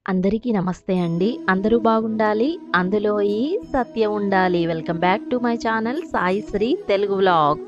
అందరికీ నమస్తే అండి అందరూ బాగుండాలి అందులో ఈ సత్యం ఉండాలి welcome back to my channel Sai Sri Telugu vlog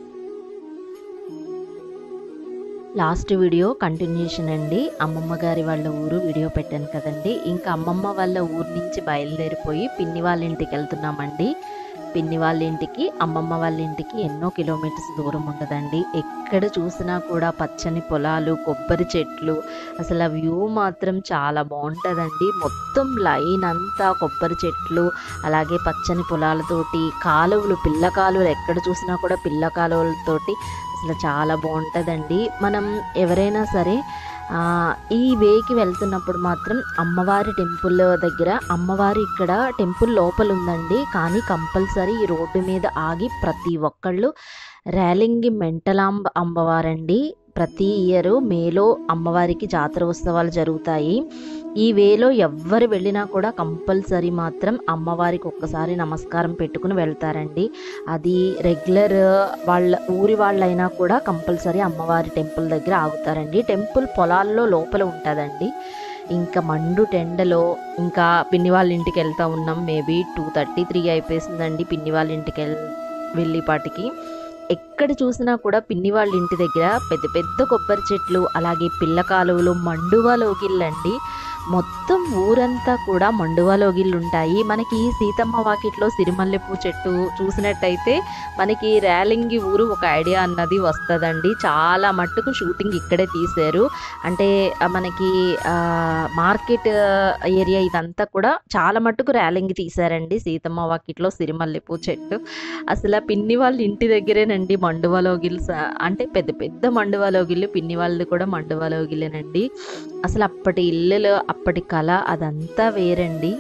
last video continuation అండి అమ్మమ్మ గారి వాళ్ళ ఊరు వీడియో పెట్టాను కదండి ఇంకా అమ్మమ్మ వాళ్ళ ఊరు నుంచి బయలుదేరిపోయి పిన్ని వాళ్ళ ఇంటికి వెళ్తున్నామండి పిన్ని వాళ్ళ ఇంటికి అమ్మమ్మ వాళ్ళ ఇంటికి ఎన్నో కిలోమీటర్స్ దూరం ఉండదండి ఎక్కడ చూసినా కూడా పచ్చని పొలాలు కొబ్బరి చెట్లు అసలు ఆ వ్యూ మాత్రం చాలా బాగుంటుందండి మొత్తం లైన్ అంతా కొబ్బరి చెట్లు అలాగే పచ్చని పొలాలతోటి కాలువలు పిల్ల కాలువలు ఎక్కడ చూసినా కూడా పిల్ల కాలువలతోటి అసలు చాలా బాగుంటుందండి మనం ఎవరైనా సరే ఆ, ఈ వేకి వెళ్తున్నప్పుడు మాత్రం అమ్మవారి టెంపుల్ దగ్గర అమ్మవారి ఇక్కడ టెంపుల్ లోపల ఉందండి కానీ కంపల్సరీ ఈ రోడ్డు మీద ఆగి ప్రతి ఒక్కళ్ళు రేలింగి మెంటలాంబ అమ్మవారండి ప్రతి ఇయర్ మేలో అమ్మవారికి జాతర ఉత్సవాలు జరుగుతాయి ఈ వేలో ఎవ్వరు వెళ్ళినా కూడా కంపల్సరీ మాత్రం అమ్మవారికి ఒక్కసారి నమస్కారం పెట్టుకుని వెళ్తారండి అది రెగ్యులర్ వాళ్ళ ఊరి వాళ్ళైనా కూడా కంపల్సరీ అమ్మవారి టెంపుల్ దగ్గర ఆగుతారండి టెంపుల్ పొలాల్లో లోపల ఉంటుందండి ఇంకా మండు టెండలో ఇంకా పిన్ని వాళ్ళ ఇంటికి వెళ్తా ఉన్నాం మేబీ టూ థర్టీ త్రీ అయిపోయిందండి పిన్ని వాళ్ళ ఇంటికి వెళ్ వెళ్ళేపాటికి ఎక్కడ చూసినా కూడా పిన్ని వాళ్ళ ఇంటి దగ్గర పెద్ద పెద్ద కొబ్బరి చెట్లు అలాగే పిల్ల కాలువలు మండువా లోగిళ్ళండి మొత్తం ఊరంతా కూడా మండువా లోగిళ్ళు ఉంటాయి మనకి ఈ సీతమ్మ వాకిట్లో సిరిమల్లెపూ చెట్టు చూసినట్టయితే మనకి రేలింగి ఊరు ఒక ఐడియా అన్నది వస్తుందండి చాలా మట్టుకు షూటింగ్ ఇక్కడే తీశారు అంటే ఆ, మనకి ఆ, మార్కెట్ ఏరియా ఇదంతా కూడా చాలా మట్టుకు రేలింగి తీశారండి సీతమ్మ వాకిట్లో సిరిమల్లెపూ చెట్టు అసలు ఆ పిన్ని వాళ్ళ ఇంటి దగ్గరేనండి మండువలోగిల్ అంటే పెద్ద పెద్ద మండువలోగిళ్ళు పిన్ని వాళ్ళది కూడా మండువలోగిలేనండి అసలు అప్పటి ఇల్లులు అప్పటి కళ అదంతా వేరండి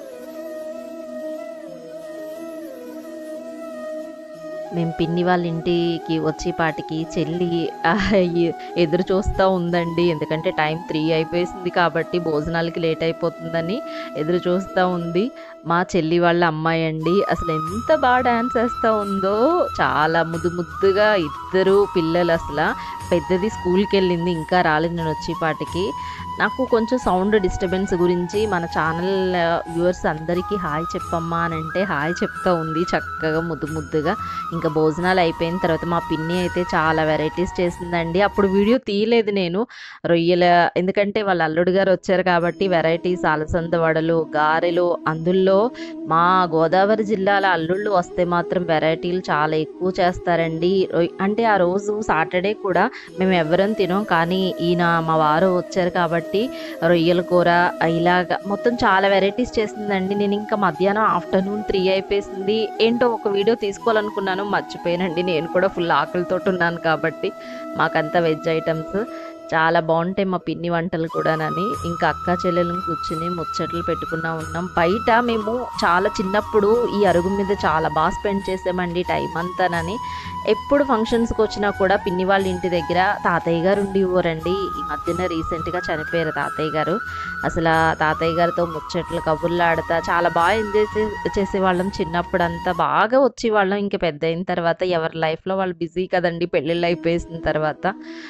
మేము పిన్ని వాళ్ళ ఇంటికి వచ్చేపాటికి చెల్లి ఆ, ఎ- ఎదురు చూస్తూ ఉందండి ఎందుకంటే టైం త్రీ అయిపోయింది కాబట్టి భోజనాలకి లేట్ అయిపోతుందని ఎదురు చూస్తూ ఉంది మా చెల్లి వాళ్ళ అమ్మాయి అండి అసలు ఎంత బాగా డాన్స్ వేస్తూ ఉందో చాలా ముద్దు ముద్దుగా ఇద్దరు పిల్లలు అసలు పెద్దది స్కూల్కి వెళ్ళింది ఇంకా రాలేదు నేను వచ్చేపాటికి నాకు కొంచెం సౌండ్ డిస్టర్బెన్స్ గురించి మన ఛానల్ వ్యూవర్స్ అందరికీ హాయ్ చెప్పమ్మా అని అంటే హాయ్ చెప్తా ఉంది చక్కగా ముద్దు ముద్దుగా ఇంకా భోజనాలు అయిపోయిన తర్వాత మా పిన్ని అయితే చాలా వెరైటీస్ చేసిందండి అప్పుడు వీడియో తీయలేదు నేను రొయ్యల ఎందుకంటే వాళ్ళ అల్లుడు గారు వచ్చారు కాబట్టి వెరైటీస్ అలసంద వడలు గారెలు అందులో మా గోదావరి జిల్లాల అల్లుళ్ళు వస్తే మాత్రం వెరైటీలు చాలా ఎక్కువ చేస్తారండి రొయ్- అంటే ఆ రోజు సాటర్డే కూడా మేము ఎవరం తినాం కానీ ఈయన మా వారు వచ్చారు కాబట్టి రొయ్యల కూర ఇలాగా మొత్తం చాలా వెరైటీస్ చేసిందండి నేను ఇంకా మధ్యాహ్నం ఆఫ్టర్నూన్ త్రీ అయిపోయింది ఏంటో ఒక వీడియో తీసుకోవాలనుకున్నాను మర్చిపోయానండి నేను కూడా ఫుల్ ఆకలితో ఉన్నాను కాబట్టి మాకంతా వెజ్ ఐటమ్స్ చాలా బాగుంటాయి మా పిన్ని వంటలు కూడానని ఇంకా అక్క చెల్లెలను కూర్చుని ముచ్చట్లు పెట్టుకున్నా ఉన్నాం బయట మేము చాలా చిన్నప్పుడు ఈ అరుగు మీద చాలా బాగా స్పెండ్ చేసామండి టైం అంతానని ఎప్పుడు ఫంక్షన్స్కి వచ్చినా కూడా పిన్ని వాళ్ళ ఇంటి దగ్గర తాతయ్య గారు ఉండి ఊరండి ఈ మధ్యన రీసెంట్గా చనిపోయారు తాతయ్య గారు అసలు ఆ తాతయ్య గారితో ముచ్చట్లు కబుర్లు ఆడతా చాలా బాగా ఎంజాయ్ చే- చేసేవాళ్ళం చిన్నప్పుడు అంతా బాగా వచ్చేవాళ్ళం ఇంకా పెద్ద అయిన తర్వాత ఎవరి లైఫ్లో వాళ్ళు బిజీ కదండి పెళ్ళిళ్ళు అయిపోయిన తర్వాత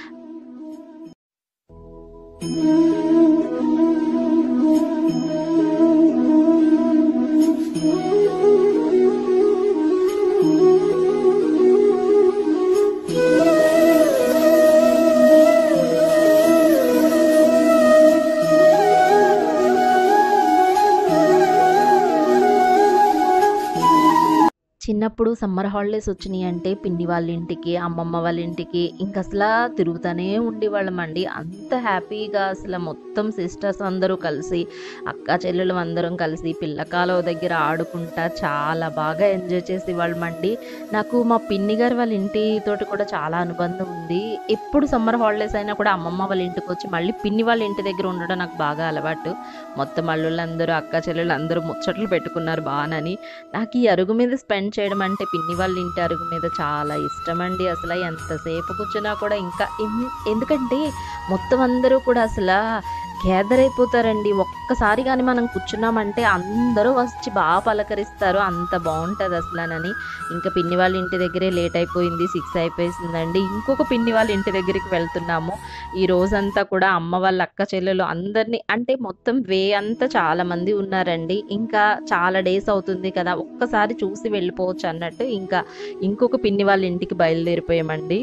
చిన్నప్పుడు సమ్మర్ హాలిడేస్ వచ్చినాయి అంటే పిన్ని వాళ్ళ ఇంటికి అమ్మమ్మ వాళ్ళ ఇంటికి ఇంకా అసలు తిరుగుతూనే ఉండేవాళ్ళం అండి అంత హ్యాపీగా అసలు మొత్తం సిస్టర్స్ అందరూ కలిసి అక్క చెల్లెలు అందరం కలిసి పిల్లకాలువ దగ్గర ఆడుకుంటా చాలా బాగా ఎంజాయ్ చేసేవాళ్ళం అండి నాకు మా పిన్ని గారు వాళ్ళ ఇంటితోటి కూడా చాలా అనుబంధం ఉంది ఎప్పుడు సమ్మర్ హాలిడేస్ అయినా కూడా అమ్మమ్మ వాళ్ళ ఇంటికి వచ్చి మళ్ళీ పిన్ని వాళ్ళ ఇంటి దగ్గర ఉండడం నాకు బాగా అలవాటు మొత్తం అల్లుళ్ళందరూ అక్క చెల్లెలు అందరూ ముచ్చట్లు పెట్టుకున్నారు బాగానని నాకు ఈ అరుగు మీద స్పెండ్ చేయడం అంటే పిన్ని వాళ్ళ ఇంటి అరుగు మీద చాలా ఇష్టం అండి అసలు ఎంతసేపు కూర్చున్నా కూడా ఇంకా ఎన్- ఎందుకంటే మొత్తం అందరూ కూడా అసలు గ్యాదర్ అయిపోతారండి ఒక్కసారి కానీ మనం కూర్చున్నామంటే అందరూ వచ్చి బాగా పలకరిస్తారు అంత బాగుంటుంది అసలనని ఇంకా పిన్ని వాళ్ళ ఇంటి దగ్గరే లేట్ అయిపోయింది సిక్స్ అయిపోయిందండి ఇంకొక పిన్ని వాళ్ళ ఇంటి దగ్గరికి వెళ్తున్నాము ఈ రోజంతా కూడా అమ్మ వాళ్ళ అక్క చెల్లెలు అందరినీ అంటే మొత్తం వే అంతా చాలా మంది ఉన్నారండి ఇంకా చాలా డేస్ అవుతుంది కదా ఒక్కసారి చూసి వెళ్ళిపోవచ్చు అన్నట్టు ఇంకా ఇంకొక పిన్ని వాళ్ళ ఇంటికి బయలుదేరిపోయామండి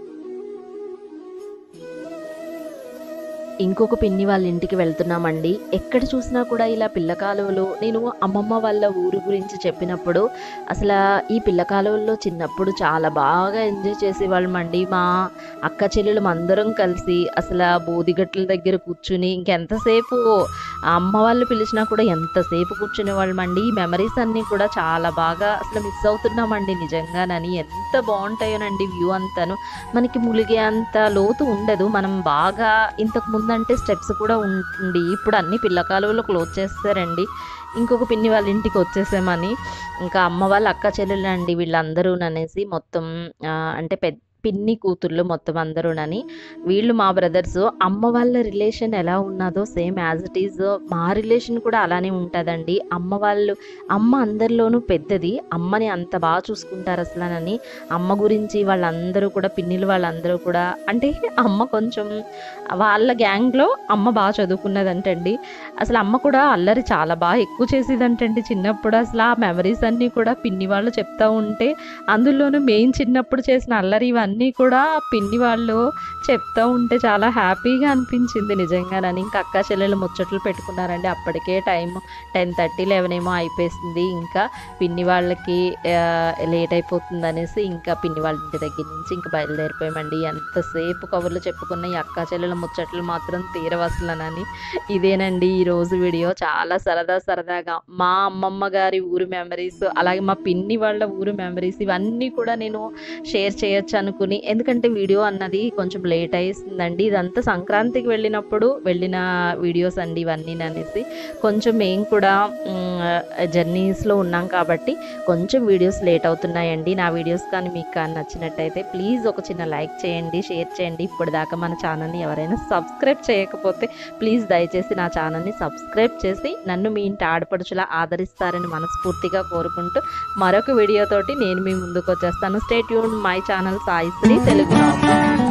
ఇంకొక పిన్ని వాళ్ళ ఇంటికి వెళ్తున్నామండి ఎక్కడ చూసినా కూడా ఇలా పిల్ల కాలువలు నేను అమ్మమ్మ వాళ్ళ ఊరు గురించి చెప్పినప్పుడు అసలు ఈ పిల్ల కాలువల్లో చిన్నప్పుడు చాలా బాగా ఎంజాయ్ చేసేవాళ్ళమండి మా అక్క చెల్లెలు అందరం కలిసి అసలు బోదిగట్ల దగ్గర కూర్చుని ఇంకెంతసేపు ఆ అమ్మ వాళ్ళు పిలిచినా కూడా ఎంతసేపు కూర్చునే వాళ్ళమండి ఈ మెమరీస్ అన్నీ కూడా చాలా బాగా అసలు మిస్ అవుతున్నామండి నిజంగానని ఎంత బాగుంటాయోనండి వ్యూ అంతాను మనకి ములిగే అంత లోతు ఉండదు మనం బాగా ఇంతకు ముందు అంటే స్టెప్స్ కూడా ఉంటుంది ఇప్పుడు అన్ని పిల్ల కాలువలు క్లోజ్ చేస్తారండి ఇంకొక పిన్ని వాళ్ళ ఇంటికి వచ్చేసామని ఇంకా అమ్మ వాళ్ళ అక్క చెల్లెలు అండి వీళ్ళందరూ అనేసి మొత్తం ఆ, అంటే పెద్ద పిన్ని కూతుర్లు మొత్తం అందరూనని వీళ్ళు మా బ్రదర్స్ అమ్మ వాళ్ళ రిలేషన్ ఎలా ఉన్నదో సేమ్ యాజ్ ఇట్ ఈజ్ మా రిలేషన్ కూడా అలానే ఉంటుందండి అమ్మ వాళ్ళు అమ్మ అందరిలోనూ పెద్దది అమ్మని అంత బాగా చూసుకుంటారు అసలనని అమ్మ గురించి వాళ్ళందరూ కూడా పిన్నిలు వాళ్ళందరూ కూడా అంటే అమ్మ కొంచెం వాళ్ళ గ్యాంగ్లో అమ్మ బాగా చదువుకున్నదంటండి అసలు అమ్మ కూడా అల్లరి చాలా బాగా ఎక్కువ చేసేదంటండి చిన్నప్పుడు అసలు ఆ మెమరీస్ అన్నీ కూడా పిన్ని వాళ్ళు చెప్తా ఉంటే అందులోనూ మెయిన్ చిన్నప్పుడు చేసిన అల్లరి ఇవన్నీ కూడా పిన్ని వాళ్ళు చెప్తా ఉంటే చాలా హ్యాపీగా అనిపించింది నిజంగానని ఇంకా అక్క చెల్లెలు ముచ్చట్లు పెట్టుకున్నారండి అప్పటికే టైం టెన్ థర్టీ లెవెన్ ఏమో అయిపోయింది ఇంకా పిన్ని వాళ్ళకి లేట్ అయిపోతుంది అనేసి ఇంకా పిన్ని వాళ్ళ ఇంటి దగ్గర నుంచి ఇంకా బయలుదేరిపోయామండి ఎంతసేపు కబుర్లు చెప్పుకున్న ఈ అక్క చెల్లెల ముచ్చట్లు మాత్రం తీరవసలనని ఇదేనండి ఈ రోజు వీడియో చాలా సరదా సరదాగా మా అమ్మమ్మ గారి ఊరు మెమరీస్ అలాగే మా పిన్ని వాళ్ళ ఊరు మెమరీస్ ఇవన్నీ కూడా నేను షేర్ చేయొచ్చు అనుకుని ఎందుకంటే వీడియో అన్నది కొంచెం లేట్ అయ్యిందండి ఇదంతా సంక్రాంతికి వెళ్ళినప్పుడు వెళ్ళిన వీడియోస్ అండి ఇవన్నీ అనేసి కొంచెం మేము కూడా జర్నీస్లో ఉన్నాం కాబట్టి కొంచెం వీడియోస్ లేట్ అవుతున్నాయండి నా వీడియోస్ కానీ మీకు కానీ నచ్చినట్టయితే ప్లీజ్ ఒక చిన్న లైక్ చేయండి షేర్ చేయండి ఇప్పటిదాకా మన ఛానల్ని ఎవరైనా సబ్స్క్రైబ్ చేయకపోతే ప్లీజ్ దయచేసి నా ఛానల్ని సబ్స్క్రైబ్ చేసి నన్ను మీ ఇంటి ఆడపడుచులా ఆదరిస్తారని మనస్ఫూర్తిగా కోరుకుంటూ మరొక వీడియోతోటి నేను మీ ముందుకు వచ్చేస్తాను స్టేట్ యూన్ మై ఛానల్ సాయిశ్రీ తెలుగు